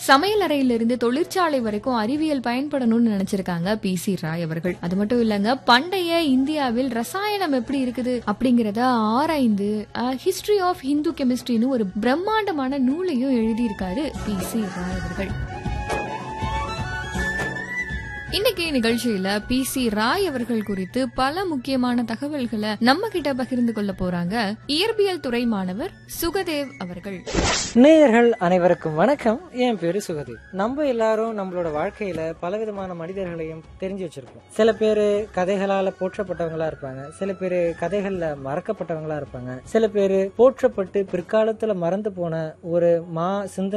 சமையல் அறையிலிருந்து தொழிற்சாலை வரைக்கும் அறிவியல் பயன்படணும்னு நினைச்சிருக்காங்க பி சி ராய் அவர்கள் அது மட்டும் இல்லங்க பண்டைய இந்தியாவில் ரசாயனம் எப்படி இருக்குது அப்படிங்கறத ஆராய்ந்து ஹிஸ்டரி ஆஃப் ஹிந்து கெமிஸ்ட்ரின்னு ஒரு பிரம்மாண்டமான நூலையும் எழுதியிருக்காரு பி சி ராய் அவர்கள் இன்னைக்கு நிகழ்ச்சியில பி சி ராய் அவர்கள் குறித்து பல முக்கியமான தகவல்களை நம்ம கிட்ட பகிர்ந்து கொள்ள போறாங்க இயற்பியல் துறை மாணவர் சுகதேவ் அவர்கள் நேயர்கள் அனைவருக்கும் வணக்கம் என் பேரு சுகதேவ் நம்ம எல்லாரும் நம்மளோட வாழ்க்கையில பலவிதமான மனிதர்களையும் தெரிஞ்சு வச்சிருப்போம் சில பேரு கதைகளால போற்றப்பட்டவங்களா இருப்பாங்க சில பேரு கதைகள்ல மறக்கப்பட்டவங்களா இருப்பாங்க சில பேரு போற்றப்பட்டு பிற்காலத்துல மறந்து போன ஒரு மா சிந்தனை